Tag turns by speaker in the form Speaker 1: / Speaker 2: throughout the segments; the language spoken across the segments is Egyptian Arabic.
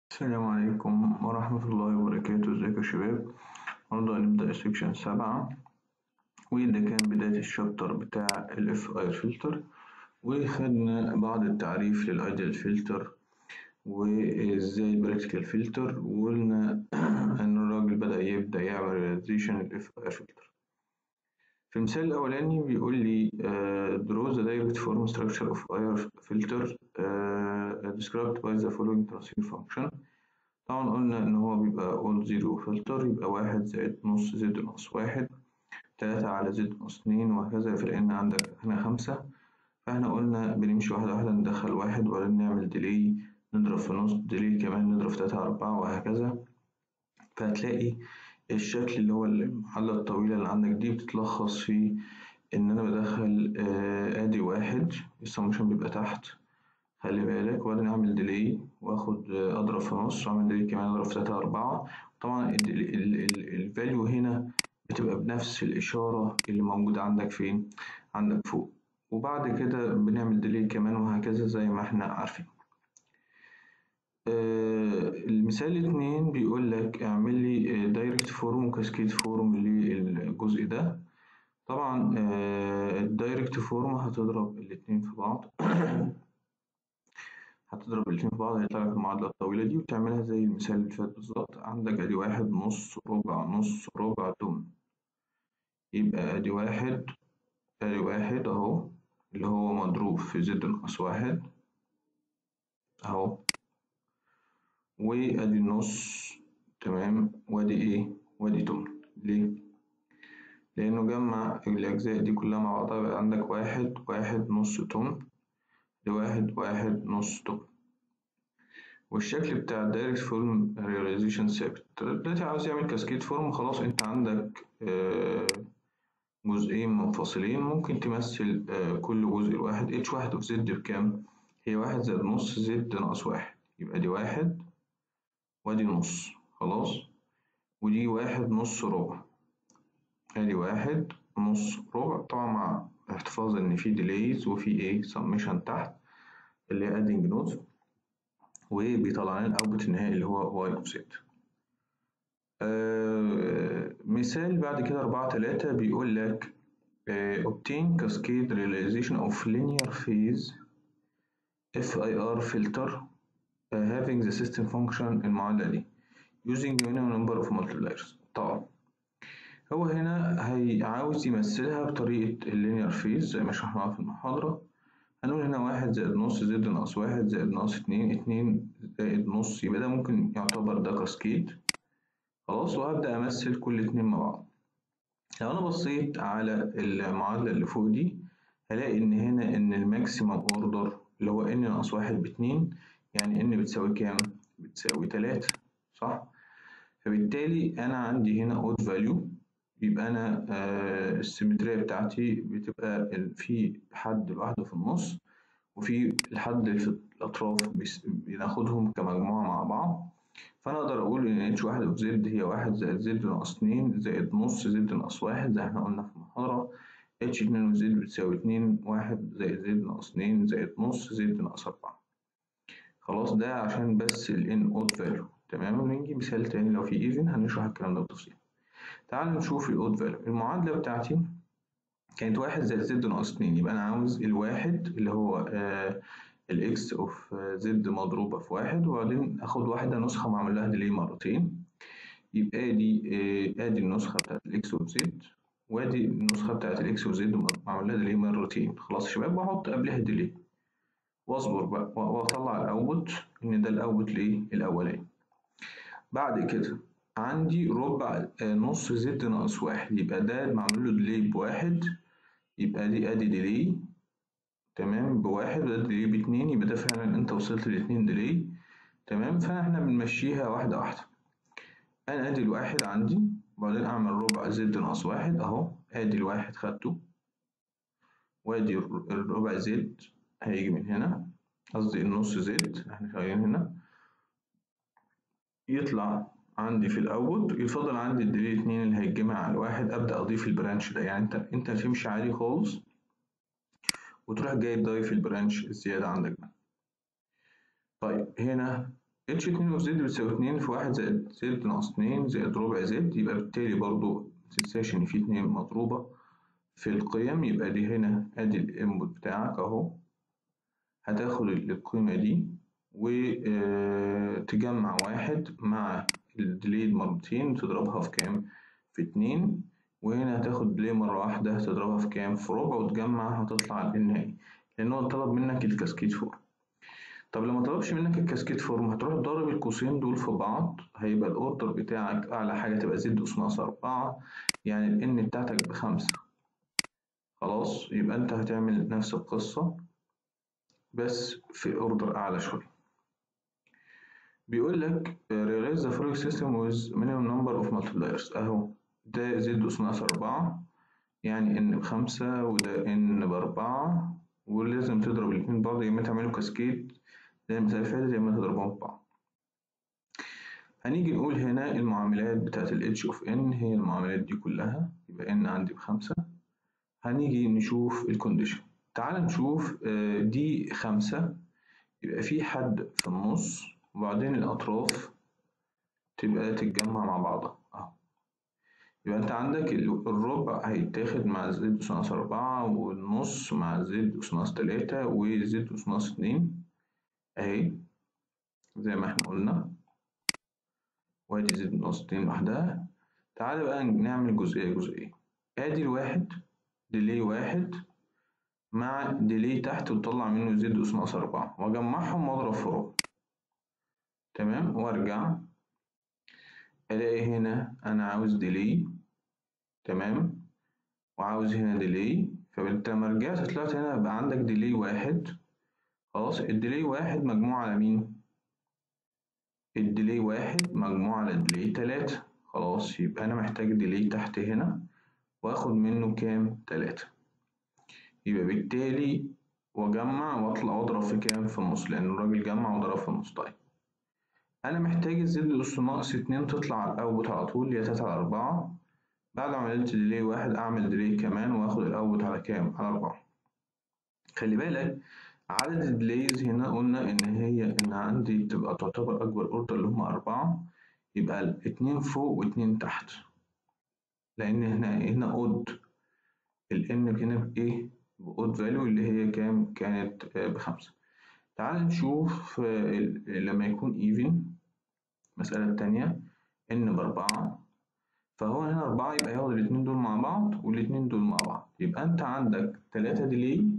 Speaker 1: السلام عليكم ورحمة الله وبركاته ازيكم يا شباب النهاردة هنبدأ سيكشن سبعة وده كان بداية الشابتر بتاع الاف اي فلتر وخدنا بعض التعريف للايديال فلتر وازاي البراكتيكال فلتر وقلنا ان الراجل بدأ يبدأ يعمل رياليزيشن الاف اي فلتر في المثال الأولاني بيقول لي uh, draw the direct form structure of air filter uh, described by the following transfer function طبعا قلنا إن هو بيبقى all zero filter يبقى واحد زائد نص زد ناقص واحد تلاتة على زد ناقص اتنين وهكذا في لأن عندك هنا خمسة فاحنا قلنا بنمشي واحدة واحدة ندخل واحد وبعدين نعمل ديلي نضرب في نص ديلي كمان نضرب في تلاتة على أربعة وهكذا فهتلاقي الشكل اللي هو المعادلة الطويلة اللي عندك دي بتتلخص في إن أنا بدخل آه آدي واحد السمشن بيبقى تحت خلي بالك وبعدين أعمل ديلي وآخد آه أضرب في نص وأعمل ديلي كمان أضرب في تلاتة أربعة طبعا الفاليو هنا بتبقى بنفس الإشارة اللي موجودة عندك فين؟ عندك فوق وبعد كده بنعمل ديلي كمان وهكذا زي ما احنا عارفين. آه المثال اتنين بيقول لك اعمل لي دايركت فورم وكاسكيد فورم للجزء ده طبعا آه الدايركت فورم هتضرب الاتنين في بعض هتضرب الاتنين في بعض هيطلع لك المعادلة الطويلة دي وتعملها زي المثال اللي فات بالظبط عندك ادي واحد نص ربع نص ربع تمن يبقى ادي واحد ادي واحد اهو اللي هو مضروب في زد ناقص واحد اهو وادي النص تمام وادي ايه وادي تمن ليه لانه جمع الاجزاء دي كلها مع بعضها يبقى عندك واحد واحد نص تمن لواحد واحد نص تمن والشكل بتاع الدايركت فورم رياليزيشن ثابت دلوقتي عاوز يعمل كاسكيد فورم خلاص انت عندك آه جزئين منفصلين ممكن تمثل آه كل جزء لواحد اتش واحد اوف زد بكام هي واحد زائد نص زد ناقص واحد يبقى دي واحد وادي نص خلاص ودي واحد نص ربع ادي واحد نص ربع طبعا مع احتفاظ ان في ديليز وفي ايه سميشن تحت اللي هي ادنج نوت وبيطلع لنا الاوتبوت النهائي اللي هو واي اوف زد آه مثال بعد كده أربعة تلاتة بيقول لك آه obtain cascade realization of linear phase FIR filter uh, having the system function المعادلة دي using minimum number of multipliers طبعا هو هنا هي عاوز يمثلها بطريقة اللينير فيز زي ما شرحناها في المحاضرة هنقول هنا واحد زائد نص زد ناقص واحد زائد ناقص اتنين اتنين زائد نص يبقى ده ممكن يعتبر ده كاسكيد خلاص وهبدأ أمثل كل اتنين مع بعض لو أنا بصيت على المعادلة اللي فوق دي هلاقي إن هنا إن الماكسيمم أوردر اللي هو إن ناقص واحد باتنين يعني إن بتساوي كام؟ بتساوي تلاتة صح؟ فبالتالي أنا عندي هنا أود فاليو يبقى أنا آه السيمترية بتاعتي بتبقى في حد لوحده في النص وفي الحد اللي في الأطراف بناخدهم كمجموعة مع بعض فأنا أقدر أقول إن اتش واحد أوف زد هي واحد زائد زد ناقص اتنين زائد نص زد ناقص واحد زي احنا قلنا في المحاضرة اتش اتنين أوف زد بتساوي اتنين واحد زائد زد ناقص اتنين زائد نص زد ناقص أربعة خلاص ده عشان بس ال n odd value تمام ونيجي مثال تاني لو في even هنشرح الكلام ده بالتفصيل تعال نشوف ال odd value المعادلة بتاعتي كانت واحد زائد زد ناقص اتنين يبقى أنا عاوز الواحد اللي هو آه الاكس اوف زد مضروبة في واحد وبعدين اخد واحدة نسخة معمول لها ديلي مرتين يبقى ادي آه ادي النسخة بتاعت الاكس اوف زد وادي النسخة بتاعت الاكس اوف زد معمول لها ديلي مرتين خلاص يا شباب واحط قبلها ديلي واصبر بقى واطلع الاوتبوت ان ده الاوتبوت لايه الاولاني بعد كده عندي ربع آه نص زد ناقص واحد يبقى ده معمول له ديلي بواحد يبقى دي ادي ديلي تمام بواحد وده ديلي باتنين يبقى ده فعلا انت وصلت لاتنين ديلي تمام فاحنا بنمشيها واحدة واحدة انا ادي الواحد عندي وبعدين اعمل ربع زد ناقص واحد اهو ادي الواحد خدته وادي الربع زد هيجي من هنا قصدي النص زد احنا شغالين هنا يطلع عندي في الاوت يفضل عندي الديلي اتنين اللي هيتجمع على الواحد ابدا اضيف البرانش ده يعني انت انت تمشي عادي خالص وتروح جاي ضايف البرانش الزيادة عندك ده طيب هنا اتش اتنين اوف زد بتساوي اتنين في واحد زائد زد ناقص اتنين زائد ربع زد يبقى بالتالي برضو متنساش إن في اتنين مضروبة في القيم يبقى دي هنا أدي الإنبوت بتاعك أهو هتاخد القيمة دي وتجمع واحد مع الديليد مرتين تضربها في كام؟ في اتنين وهنا هتاخد ديلي مرة واحدة تضربها في كام؟ في ربع وتجمع هتطلع النهائي لأن هو طلب منك الكاسكيد فورم طب لما طلبش منك الكاسكيد فورم هتروح تضرب القوسين دول في بعض هيبقى الأوردر بتاعك أعلى حاجة تبقى زد أس ناقص أربعة يعني الإن بتاعتك بخمسة خلاص يبقى أنت هتعمل نفس القصة بس في اوردر اعلى شويه بيقول لك realize the following system with minimum number of multipliers اهو ده زد اس ناقص أربعة يعني ان بخمسة وده ان بأربعة ولازم تضرب الاتنين ببعض يا اما تعملوا كاسكيد زي المثال اللي فاتت يا اما تضربهم ببعض هنيجي نقول هنا المعاملات بتاعت ال h of n هي المعاملات دي كلها يبقى n عندي بخمسة هنيجي نشوف الكونديشن تعال نشوف دي خمسة يبقى في حد في النص وبعدين الأطراف تبقى تتجمع مع بعضها أهو يبقى أنت عندك الربع هيتاخد مع زد أس ناقص أربعة والنص مع زد أس ناقص تلاتة وزد أس ناقص اتنين أهي زي ما احنا قلنا وادي زد ناقص اتنين لوحدها تعالى بقى نعمل جزئية جزئية ادي الواحد ديلي واحد مع ديلي تحت وتطلع منه زد أس ناقص أربعة وأجمعهم وأضرب في ربع تمام وأرجع ألاقي هنا أنا عاوز ديلي تمام وعاوز هنا ديلي فأنت لما رجعت طلعت هنا بقى عندك ديلي واحد خلاص الديلي واحد مجموع على مين؟ الديلي واحد مجموع على الديلي تلاتة خلاص يبقى أنا محتاج ديلي تحت هنا وآخد منه كام؟ تلاتة يبقى بالتالي واجمع واطلع واضرب في كام في النص لان الراجل جمع وضرب في النص طيب انا محتاج الزد اس ناقص اتنين تطلع على الاوتبوت على طول اللي هي تلاتة على اربعة بعد ما عملت ديلي واحد اعمل ديلي كمان واخد الاوتبوت على كام على اربعة خلي بالك عدد الديليز هنا قلنا ان هي ان عندي تبقى تعتبر اكبر اوردر اللي هم اربعة يبقى اتنين فوق واتنين تحت لان هنا هنا اود الان هنا بايه بأود فاليو اللي هي كام كانت بخمسة تعال نشوف لما يكون ايفن المسألة التانية ان بأربعة فهو هنا أربعة يبقى ياخد الاتنين دول مع بعض والاتنين دول مع بعض يبقى أنت عندك تلاتة ديلي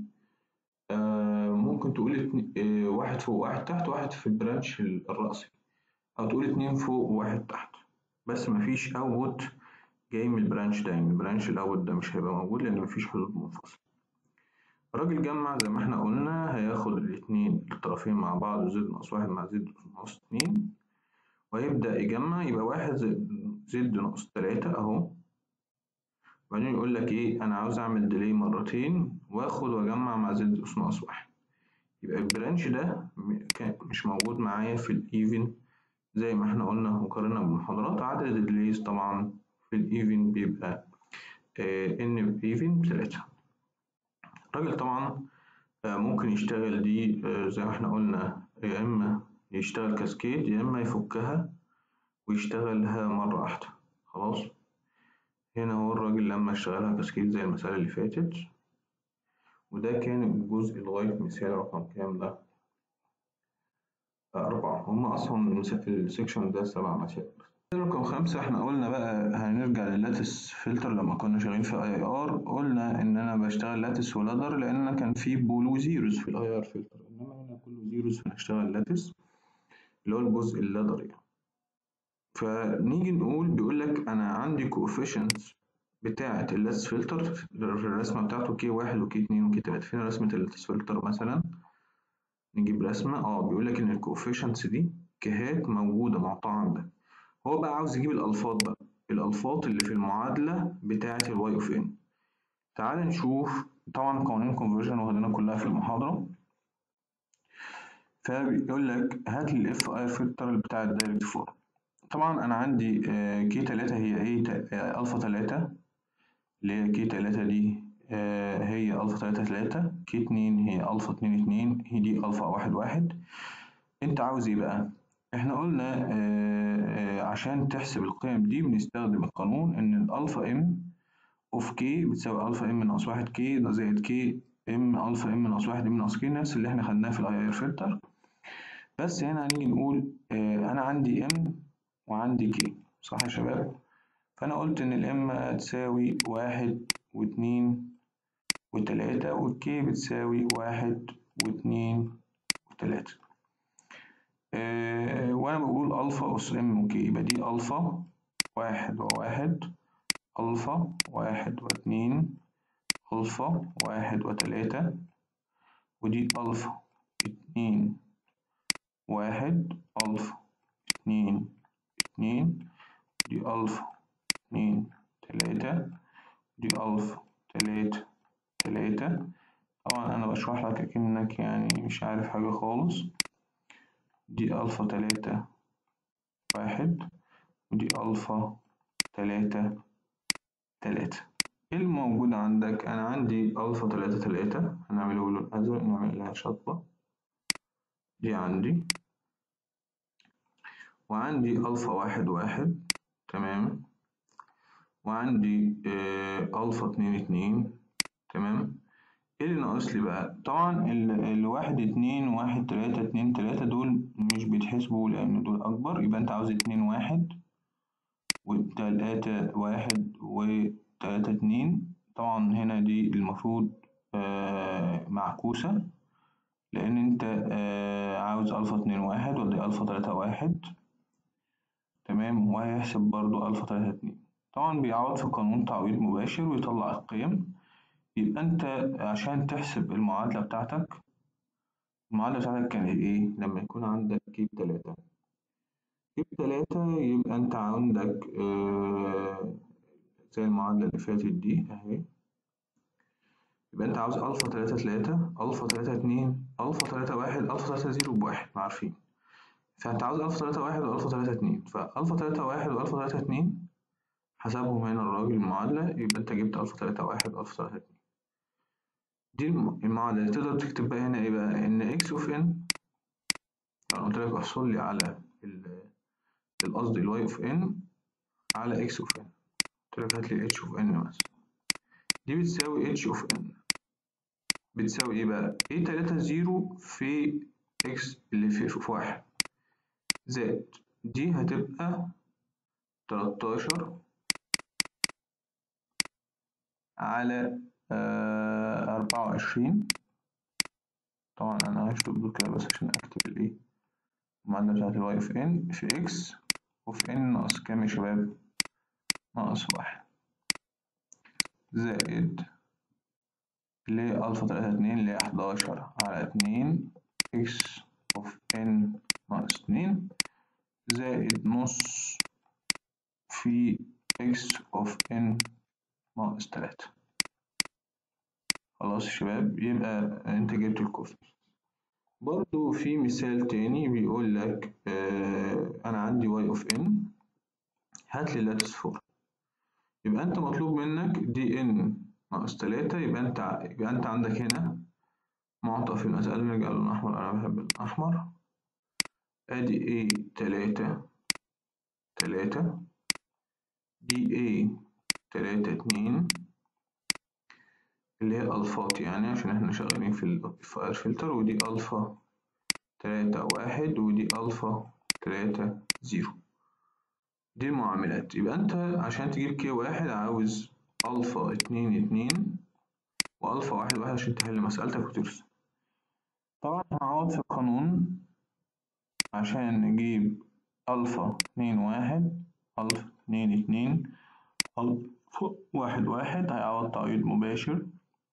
Speaker 1: آه ممكن تقول اتنين آه واحد فوق واحد تحت واحد في البرانش الرأسي أو تقول اتنين فوق وواحد تحت بس مفيش أوت جاي من البرانش ده يعني البرانش الأوت ده مش هيبقى موجود لأن مفيش حدود منفصلة الراجل جمع زي ما احنا قلنا هياخد الاتنين الطرفين مع بعض زد ناقص واحد مع زد ناقص اتنين ويبدأ يجمع يبقى واحد زد ناقص تلاتة أهو وبعدين يقول لك إيه أنا عاوز أعمل ديلي مرتين وآخد وأجمع مع زد أس ناقص واحد يبقى البرانش ده كان مش موجود معايا في الإيفن زي ما احنا قلنا وقارنا بالمحاضرات عدد الديليز طبعا في الإيفن بيبقى إن إيفن بتلاتة الراجل طبعا ممكن يشتغل دي زي ما احنا قلنا يا إما يشتغل كاسكيد يا إما يفكها ويشتغلها مرة واحدة خلاص هنا هو الراجل لما اشتغلها كاسكيد زي المسألة اللي فاتت وده كان الجزء لغاية مثال رقم كام ده؟ أربعة هما أصلا السكشن ده سبع مسائل رقم خمسة احنا قلنا بقى هنرجع لللاتس فلتر لما كنا شغالين في اي ار قلنا ان انا بشتغل لاتس ولادر لان كان في بول وزيروز في الاي ار فلتر انما هنا كله زيروز فنشتغل لاتس اللي هو الجزء اللادر يعني فنيجي نقول بيقول لك انا عندي كوفيشنتس بتاعة اللاتس فلتر في الرسمة بتاعته كي واحد وكي اتنين وكي تلاتة فين رسمة اللاتس فلتر مثلا نجيب رسمة اه بيقول لك ان الكوفيشنتس دي كهات موجودة معطاة عندك هو بقى عاوز يجيب الألفاظ بقى الألفاظ اللي في المعادلة بتاعة الواي اوف ان تعال نشوف طبعا قوانين الكونفرجن واخدينها كلها في المحاضرة فبيقول لك هات لي الاف اي فلتر بتاع الدايركت فورم طبعا انا عندي كي تلاتة هي ايه الفا تلاتة اللي هي كي تلاتة دي هي الفا تلاتة تلاتة كي اتنين هي الفا اتنين اتنين هي دي الفا واحد واحد انت عاوز ايه بقى إحنا قلنا آه، آه، عشان تحسب القيم دي بنستخدم القانون إن الألفا إم أوف كي بتساوي ألفا إم ناقص واحد كي ده زائد كي إم ألفا إم ناقص واحد إم ناقص كي نفس اللي إحنا خدناه في الأي آر فلتر بس هنا هنيجي نقول آه، أنا عندي إم وعندي كي صح يا شباب؟ فأنا قلت إن الإم تساوي واحد واتنين وتلاتة والكي بتساوي واحد واتنين وتلاتة آه وأنا بقول ألفا أس إم وكي يبقى دي ألفا واحد وواحد ألفا واحد واتنين ألفا واحد وتلاتة ودي ألفا اتنين واحد ألفا اتنين اتنين دي ألفا اتنين تلاتة دي ألفا تلاتة تلاتة طبعا أنا بشرح لك أكنك يعني مش عارف حاجة خالص دي ألفا تلاتة واحد ودي ألفا تلاتة تلاتة ايه الموجود عندك؟ أنا عندي ألفا تلاتة تلاتة هنعمله باللون أزرق نعمل لها شطبة دي عندي وعندي ألفا واحد واحد تمام وعندي آه ألفا اتنين اتنين تمام ايه اللي ناقص لي بقى طبعا الواحد اتنين واحد تلاتة اتنين تلاتة دول مش بيتحسبوا لان دول اكبر يبقى انت عاوز اتنين واحد وتلاتة واحد وتلاتة اتنين طبعا هنا دي المفروض آه معكوسة لان انت آه عاوز الفا اتنين واحد ودي الفا تلاتة واحد تمام وهيحسب برضو الفا تلاتة اتنين طبعا بيعوض في قانون تعويض مباشر ويطلع القيم يبقى أنت عشان تحسب المعادلة بتاعتك المعادلة بتاعتك كانت إيه؟ لما يكون عندك كي بتلاتة كي بتلاتة يبقى أنت عندك آه زي المعادلة اللي فاتت دي أهي يبقى أنت عاوز ألفا تلاتة تلاتة ألفا تلاتة اتنين ألفا تلاتة واحد ألفا تلاتة زيرو بواحد عارفين فأنت عاوز ألفا تلاتة واحد وألفا تلاتة اتنين فألفا تلاتة واحد وألفا تلاتة اتنين حسبهم هنا الراجل المعادلة يبقى أنت جبت ألفا تلاتة واحد وألفا تلاتة اتنين دي المعادلة اللي تقدر تكتب بقى هنا ايه بقى ان اكس اوف ان لو قلت لك احصل لي على القصد الواي اوف ان على اكس اوف ان قلت لك هات لي اتش اوف ان مثلا دي بتساوي اتش اوف ان بتساوي ايه بقى ايه تلاتة زيرو في اكس اللي في, في واحد زائد دي هتبقى تلاتاشر على أربعة وعشرين طبعا أنا هشطب دول كده بس عشان أكتب الإيه المعادلة بتاعت الواي اوف إن في إكس وفي إن ناقص كام يا شباب؟ ناقص واحد زائد اللي هي ألفا تلاتة اتنين اللي هي حداشر على اتنين إكس اوف إن ناقص اتنين زائد نص في إكس اوف إن ناقص تلاتة خلاص يا شباب يبقى انت جبت الكوفيشنت برضو في مثال تاني بيقول لك آه انا عندي y اوف n هات لي لاتس فور يبقى انت مطلوب منك دي n ناقص تلاتة يبقى انت يبقى انت عندك هنا معطى في المسألة نرجع للون أحمر أنا بحب الأحمر أدي A تلاتة تلاتة دي A تلاتة اتنين اللي هي الألفات يعني عشان احنا شغالين في الفاير فلتر ودي ألفا تلاتة واحد ودي ألفا تلاتة زيرو دي المعاملات يبقى أنت عشان تجيب كي واحد عاوز ألفا اتنين اتنين وألفا واحد واحد عشان تحل مسألتك وترسم طبعا هنعوض في القانون عشان نجيب ألفا اتنين واحد ألفا اتنين اتنين ألفا واحد واحد هيعوض تعويض مباشر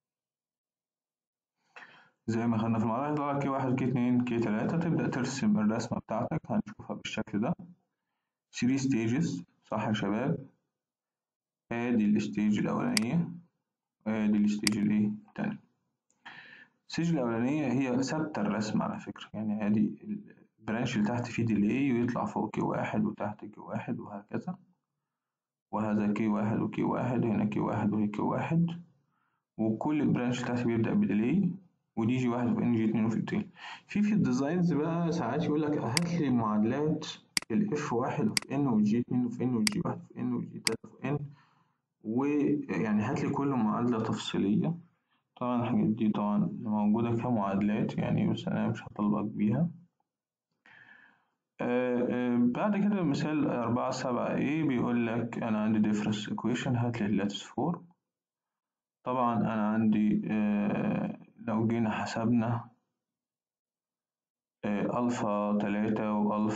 Speaker 1: زي ما خدنا في المعادلة هيطلع لك كي واحد كي اتنين كي تلاتة تبدأ ترسم الرسمة بتاعتك هنشوفها بالشكل ده 3 ستيجز صح يا شباب ادي الستيج الأولانية ادي الستيج الايه التانية الستيج الأولانية هي ثابتة الرسم على فكرة يعني ادي البرانش اللي تحت فيه ديلي ويطلع فوق كي واحد وتحت كي واحد وهكذا وهذا كي واحد وكي واحد وهنا كي واحد وهنا كي واحد وكل برانش تحت بيبدأ بديلي ودي جي واحد في ان جي اتنين في التاني في في الديزاينز بقى ساعات يقول لك هات لي معادلات الاف واحد في ان والجي اتنين في ان والجي واحد في ان والجي تلاتة في ان ويعني هات لي كل معادلة تفصيلية طبعا الحاجات دي طبعا موجودة كمعادلات يعني بس أنا مش هطلبك بيها آه، آه، بعد كده مثال أربعة سبعة إيه بيقول لك أنا عندي difference equation هات لي اللاتس فور طبعا أنا عندي آه، لو جينا حسبنا ألفا تلاتة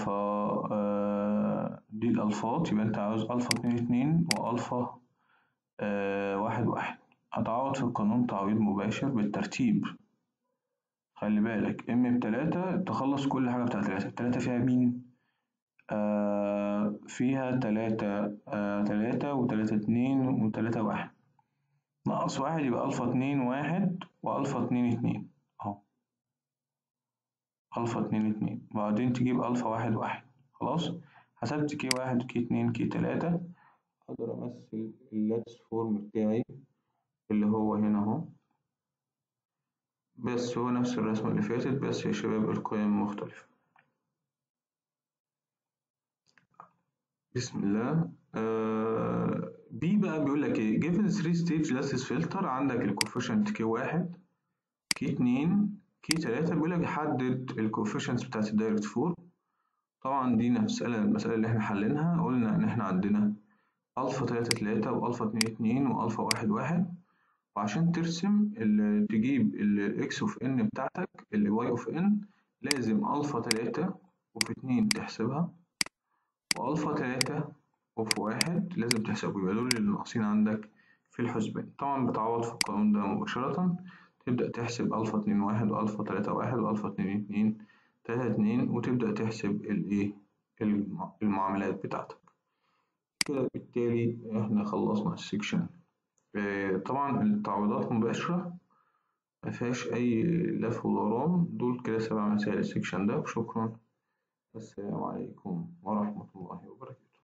Speaker 1: وألفا دي الألفات يبقى أنت عاوز ألفا اتنين اتنين وألفا واحد واحد هتعوض في القانون تعويض مباشر بالترتيب خلي بالك ام بتلاتة تخلص كل حاجة بتاعت تلاتة التلاتة فيها مين؟ آه فيها تلاتة آه تلاتة وتلاتة اتنين وتلاتة واحد ناقص واحد يبقى ألفا اتنين واحد وألفا اتنين اتنين أهو ألفا اتنين اتنين وبعدين تجيب ألفا واحد واحد خلاص حسبت كي واحد كي اتنين كي تلاتة أقدر أمثل اللاتس فورم بتاعي اللي هو هنا أهو بس هو نفس الرسمة اللي فاتت بس يا شباب القيم مختلفة بسم الله آه بي بقى بيقول لك ايه given 3 stage lattice filter عندك الكوفيشنت كي واحد كي اتنين كي تلاتة بيقول لك حدد الكوفيشنتس بتاعت الدايركت فور طبعا دي مسألة المسألة اللي احنا حليناها قلنا إن احنا عندنا ألفا تلاتة تلاتة وألفا اتنين اتنين وألفا واحد واحد وعشان ترسم تجيب الإكس أوف إن بتاعتك اللي واي أوف إن لازم ألفا تلاتة وفي اتنين تحسبها وألفا تلاتة وفي واحد لازم تحسبه يبقى دول اللي ناقصين عندك في الحسبان طبعا بتعوض في القانون ده مباشرة تبدأ تحسب ألفا اتنين واحد وألفا تلاتة واحد وألفا اتنين اتنين تلاتة اتنين وتبدأ تحسب الإيه المعاملات بتاعتك كده بالتالي احنا خلصنا السكشن طبعا التعويضات مباشرة مفيهاش أي لف ودوران دول كده سبع مسائل السكشن ده وشكرا السلام عليكم ورحمة الله وبركاته